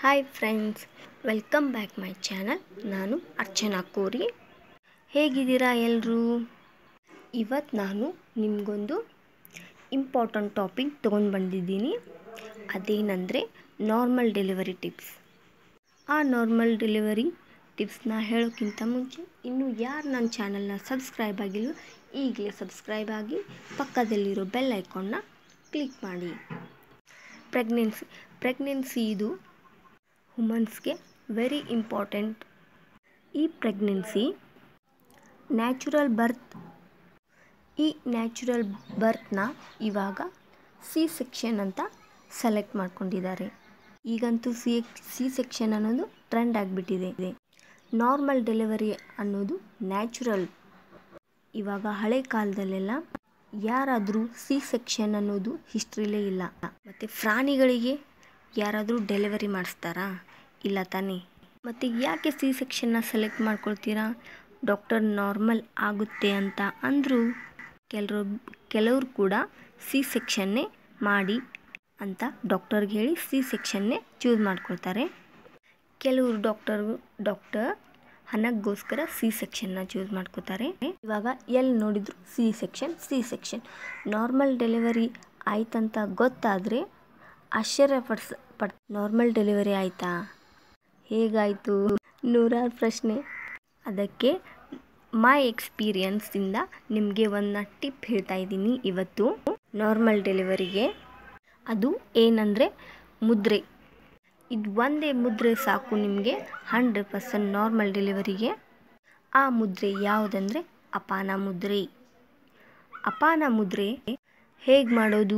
hi friends welcome back my channel ನಾನು ಅರ್ಚನಾ ಕೋರಿ ಹೇಗಿದ್ದೀರಾ ಎಲ್ಲರೂ ಇವತ್ತು ನಾನು ನಿಮಗೊಂದು ಇಂಪಾರ್ಟೆಂಟ್ ಟಾಪಿಕ್ ತೊಗೊಂಡು ಬಂದಿದ್ದೀನಿ ಅದೇನೆಂದರೆ ನಾರ್ಮಲ್ ಡೆಲಿವರಿ ಟಿಪ್ಸ್ ಆ ನಾರ್ಮಲ್ ಡೆಲಿವರಿ ಟಿಪ್ಸ್ನ ಹೇಳೋಕ್ಕಿಂತ ಮುಂಚೆ ಇನ್ನು ಯಾರು ನನ್ನ ಚಾನಲ್ನ ಸಬ್ಸ್ಕ್ರೈಬ್ ಆಗಿಲ್ಲ ಈಗಲೇ ಸಬ್ಸ್ಕ್ರೈಬ್ ಆಗಿ ಪಕ್ಕದಲ್ಲಿರೋ ಬೆಲ್ ಐಕಾನ್ನ ಕ್ಲಿಕ್ ಮಾಡಿ ಪ್ರೆಗ್ನೆನ್ಸಿ ಪ್ರೆಗ್ನೆನ್ಸಿ ಇದು ವುಮನ್ಸ್ಗೆ ವೆರಿ ಇಂಪಾರ್ಟೆಂಟ್ ಈ ಪ್ರೆಗ್ನೆನ್ಸಿ ನ್ಯಾಚುರಲ್ ಬರ್ತ್ ಈ ನ್ಯಾಚುರಲ್ ಬರ್ತ್ನ ಇವಾಗ ಸಿ ಸೆಕ್ಷನ್ ಅಂತ ಸೆಲೆಕ್ಟ್ ಮಾಡ್ಕೊಂಡಿದ್ದಾರೆ ಈಗಂತೂ ಸಿ ಸಿ ಸೆಕ್ಷನ್ ಅನ್ನೋದು ಟ್ರೆಂಡ್ ಆಗಿಬಿಟ್ಟಿದೆ ನಾರ್ಮಲ್ ಡೆಲಿವರಿ ಅನ್ನೋದು ನ್ಯಾಚುರಲ್ ಇವಾಗ ಹಳೆ ಕಾಲದಲ್ಲೆಲ್ಲ ಯಾರಾದರೂ ಸಿ ಸೆಕ್ಷನ್ ಅನ್ನೋದು ಹಿಸ್ಟ್ರಿಲೇ ಇಲ್ಲ ಮತ್ತು ಪ್ರಾಣಿಗಳಿಗೆ ಯಾರಾದರೂ ಡೆಲಿವರಿ ಮಾಡಿಸ್ತಾರಾ ಇಲ್ಲ ತಾನೇ ಮತ್ತು ಯಾಕೆ ಸಿ ಸೆಕ್ಷನ್ನ ಸೆಲೆಕ್ಟ್ ಮಾಡ್ಕೊಳ್ತೀರಾ ಡಾಕ್ಟರ್ ನಾರ್ಮಲ್ ಆಗುತ್ತೆ ಅಂತ ಅಂದರು ಕೆಲರು ಕೆಲವರು ಕೂಡ ಸಿ ಸೆಕ್ಷನ್ನೇ ಮಾಡಿ ಅಂತ ಡಾಕ್ಟರ್ಗೆ ಹೇಳಿ ಸಿ ಸೆಕ್ಷನ್ನೇ ಚೂಸ್ ಮಾಡ್ಕೊಳ್ತಾರೆ ಕೆಲವರು ಡಾಕ್ಟರ್ ಡಾಕ್ಟರ್ ಹಣಕ್ಕೋಸ್ಕರ ಸಿ ಸೆಕ್ಷನ್ನ ಚೂಸ್ ಮಾಡ್ಕೋತಾರೆ ಇವಾಗ ಎಲ್ಲಿ ನೋಡಿದ್ರು C section C section normal delivery ಆಯ್ತಂತ ಗೊತ್ತಾದರೆ ಆಶ್ಚರ್ಯ ಪಡ್ಸ ಪಡ್ ನಾರ್ಮಲ್ ಡೆಲಿವರಿ ಆಯಿತಾ ಹೇಗಾಯಿತು ನೂರಾರು ಪ್ರಶ್ನೆ ಅದಕ್ಕೆ ಮೈ ಎಕ್ಸ್ಪೀರಿಯನ್ಸಿಂದ ನಿಮಗೆ ಒಂದು ಟಿಪ್ ಹೇಳ್ತಾ ಇದ್ದೀನಿ ಇವತ್ತು ನಾರ್ಮಲ್ ಡೆಲಿವರಿಗೆ ಅದು ಏನಂದರೆ ಮುದ್ರೆ ಇದು ಒಂದೇ ಮುದ್ರೆ ಸಾಕು ನಿಮಗೆ ಹಂಡ್ರೆಡ್ ಪರ್ಸೆಂಟ್ ನಾರ್ಮಲ್ ಡೆಲಿವರಿಗೆ ಆ ಮುದ್ರೆ ಯಾವುದಂದರೆ ಅಪಾನ ಮುದ್ರೆ ಅಪಾನ ಮುದ್ರೆ ಹೇಗೆ ಮಾಡೋದು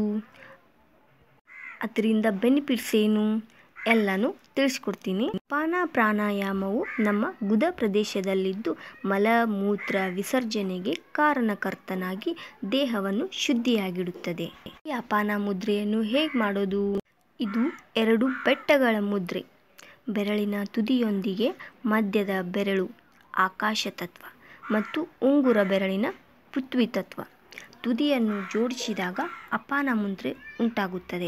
ಅದರಿಂದ ಬೆನಿಫಿಟ್ಸ್ ಏನು ಎಲ್ಲನೂ ತಿಳಿಸ್ಕೊಡ್ತೀನಿ ಪಾನ ಪ್ರಾಣಾಯಾಮವು ನಮ್ಮ ಗುದ ಪ್ರದೇಶದಲ್ಲಿದ್ದು ಮಲ ಮೂತ್ರ ವಿಸರ್ಜನೆಗೆ ಕಾರಣಕರ್ತನಾಗಿ ದೇಹವನ್ನು ಶುದ್ಧಿಯಾಗಿಡುತ್ತದೆ ಈ ಅಪಾನ ಮುದ್ರೆಯನ್ನು ಹೇಗೆ ಮಾಡೋದು ಇದು ಎರಡು ಬೆಟ್ಟಗಳ ಮುದ್ರೆ ಬೆರಳಿನ ತುದಿಯೊಂದಿಗೆ ಮಧ್ಯದ ಬೆರಳು ಆಕಾಶ ತತ್ವ ಮತ್ತು ಉಂಗುರ ಬೆರಳಿನ ಪೃಥ್ವಿ ತತ್ವ ತುದಿಯನ್ನು ಜೋಡಿಸಿದಾಗ ಅಪಾನ ಮುದ್ರೆ ಉಂಟಾಗುತ್ತದೆ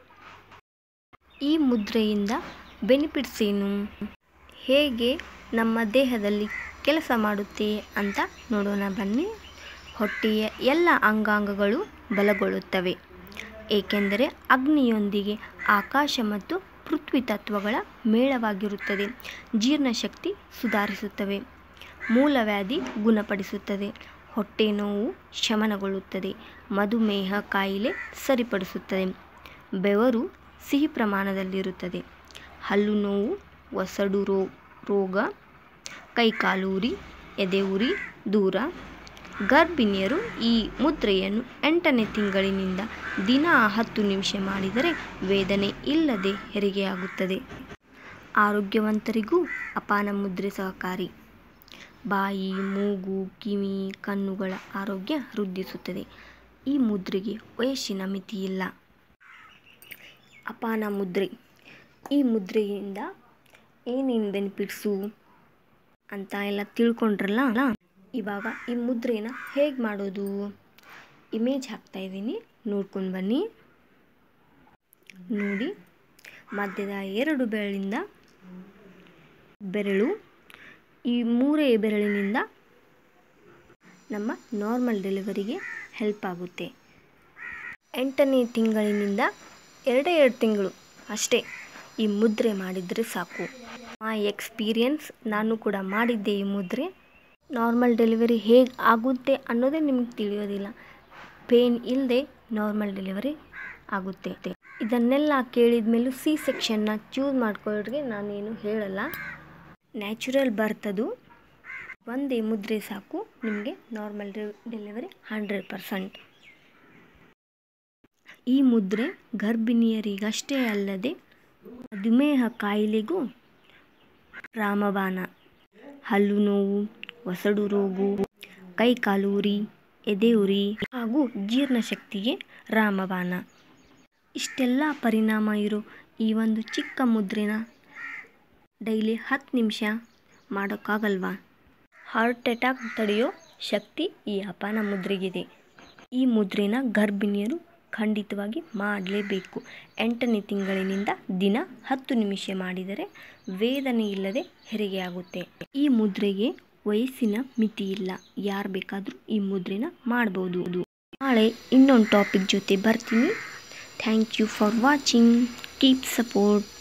ಈ ಮುದ್ರೆಯಿಂದ ಬೆನಿಫಿಟ್ಸ್ ಏನು ಹೇಗೆ ನಮ್ಮ ದೇಹದಲ್ಲಿ ಕೆಲಸ ಮಾಡುತ್ತೆ ಅಂತ ನೋಡೋಣ ಬನ್ನಿ ಹೊಟ್ಟೆಯ ಎಲ್ಲ ಅಂಗಾಂಗಗಳು ಬಲಗೊಳ್ಳುತ್ತವೆ ಏಕೆಂದರೆ ಅಗ್ನಿಯೊಂದಿಗೆ ಆಕಾಶ ಮತ್ತು ಪೃಥ್ವಿ ತತ್ವಗಳ ಮೇಳವಾಗಿರುತ್ತದೆ ಜೀರ್ಣಶಕ್ತಿ ಸುಧಾರಿಸುತ್ತವೆ ಮೂಲವ್ಯಾಧಿ ಗುಣಪಡಿಸುತ್ತದೆ ಹೊಟ್ಟೆ ನೋವು ಶಮನಗೊಳ್ಳುತ್ತದೆ ಮಧುಮೇಹ ಕಾಯಿಲೆ ಸರಿಪಡಿಸುತ್ತದೆ ಬೆವರು ಸಿಹಿ ಪ್ರಮಾಣದಲ್ಲಿರುತ್ತದೆ ಹಲ್ಲು ನೋವು ಒಸಡು ರೋ ರೋಗ ಕೈಕಾಲು ಉರಿ ಎದೆ ಉರಿ ದೂರ ಗರ್ಭಿಣಿಯರು ಈ ಮುದ್ರೆಯನ್ನು ಎಂಟನೇ ತಿಂಗಳಿನಿಂದ ದಿನ ಹತ್ತು ನಿಮಿಷ ಮಾಡಿದರೆ ವೇದನೆ ಇಲ್ಲದೆ ಹೆರಿಗೆಯಾಗುತ್ತದೆ ಆರೋಗ್ಯವಂತರಿಗೂ ಅಪಾನ ಮುದ್ರೆ ಸಹಕಾರಿ ಬಾಯಿ ಮೂಗು ಕಿವಿ ಕಣ್ಣುಗಳ ಆರೋಗ್ಯ ವೃದ್ಧಿಸುತ್ತದೆ ಈ ಮುದ್ರೆಗೆ ವಯಸ್ಸಿನ ಮಿತಿಯಿಲ್ಲ ಅಪಾನ ಮುದ್ರೆ ಈ ಮುದ್ರೆಯಿಂದ ಏನೇನು ಬೆನಿಫಿಟ್ಸು ಅಂತ ಎಲ್ಲ ತಿಳ್ಕೊಂಡ್ರಲ್ಲ ಇವಾಗ ಈ ಮುದ್ರೆನ ಹೇಗೆ ಮಾಡೋದು ಇಮೇಜ್ ಹಾಕ್ತಾ ಇದ್ದೀನಿ ನೋಡ್ಕೊಂಡು ಬನ್ನಿ ನೋಡಿ ಮಧ್ಯದ ಎರಡು ಬೆರಳಿಂದ ಬೆರಳು ಈ ಮೂರೇ ಬೆರಳಿನಿಂದ ನಮ್ಮ ನಾರ್ಮಲ್ ಡೆಲಿವರಿಗೆ ಹೆಲ್ಪ್ ಆಗುತ್ತೆ ಎಂಟನೇ ತಿಂಗಳಿನಿಂದ ಎರಡೇ ಎರಡು ತಿಂಗಳು ಅಷ್ಟೇ ಈ ಮುದ್ರೆ ಮಾಡಿದರೆ ಸಾಕು ಆ ಎಕ್ಸ್ಪೀರಿಯನ್ಸ್ ನಾನು ಕೂಡ ಮಾಡಿದ್ದೆ ಈ ಮುದ್ರೆ ನಾರ್ಮಲ್ ಡೆಲಿವರಿ ಹೇಗೆ ಆಗುತ್ತೆ ಅನ್ನೋದೇ ನಿಮ್ಗೆ ತಿಳಿಯೋದಿಲ್ಲ ಪೇನ್ ಇಲ್ಲದೆ ನಾರ್ಮಲ್ ಡೆಲಿವರಿ ಆಗುತ್ತೆ ಇದನ್ನೆಲ್ಲ ಕೇಳಿದ ಮೇಲೂ ಸಿ ಸೆಕ್ಷನ್ನ ಚೂಸ್ ಮಾಡ್ಕೊಳ್ಳೋರಿಗೆ ನಾನೇನು ಹೇಳಲ್ಲ ನ್ಯಾಚುರಲ್ ಬರ್ತದು ಒಂದೇ ಮುದ್ರೆ ಸಾಕು ನಿಮಗೆ ನಾರ್ಮಲ್ ಡೆಲಿವರಿ ಹಂಡ್ರೆಡ್ ಪರ್ಸೆಂಟ್ ಈ ಮುದ್ರೆ ಗರ್ಭಿಣಿಯರಿಗಷ್ಟೇ ಅಲ್ಲದೆ ಮಧುಮೇಹ ಕಾಯಿಲೆಗೂ ರಾಮಬಾಣ ಹಲ್ಲು ನೋವು ಒಸಡು ರೋಗು ಕೈಕಾಲು ಉರಿ ಎದೆ ಉರಿ ಹಾಗೂ ಜೀರ್ಣಶಕ್ತಿಗೆ ರಾಮಬಾಣ ಇಷ್ಟೆಲ್ಲ ಪರಿಣಾಮ ಇರೋ ಈ ಒಂದು ಚಿಕ್ಕ ಮುದ್ರೆನ ಡೈಲಿ ಹತ್ತು ನಿಮಿಷ ಮಾಡೋಕ್ಕಾಗಲ್ವಾ ಹಾರ್ಟ್ ಅಟ್ಯಾಕ್ ತಡೆಯೋ ಶಕ್ತಿ ಈ ಅಪಾನ ಮುದ್ರೆಗಿದೆ ಈ ಮುದ್ರೆನ ಗರ್ಭಿಣಿಯರು ಖಂಡಿತವಾಗಿ ಮಾಡಲೇಬೇಕು ಎಂಟನೇ ತಿಂಗಳಿನಿಂದ ದಿನ ಹತ್ತು ನಿಮಿಷ ಮಾಡಿದರೆ ವೇದನೆ ಇಲ್ಲದೆ ಹೆರಿಗೆಯಾಗುತ್ತೆ ಈ ಮುದ್ರೆಗೆ ವಯಸ್ಸಿನ ಮಿತಿ ಇಲ್ಲ ಯಾರು ಬೇಕಾದರೂ ಈ ಮುದ್ರೆನ ಮಾಡ್ಬೋದು ನಾಳೆ ಇನ್ನೊಂದು ಟಾಪಿಕ್ ಜೊತೆ ಬರ್ತೀನಿ thank you for watching keep support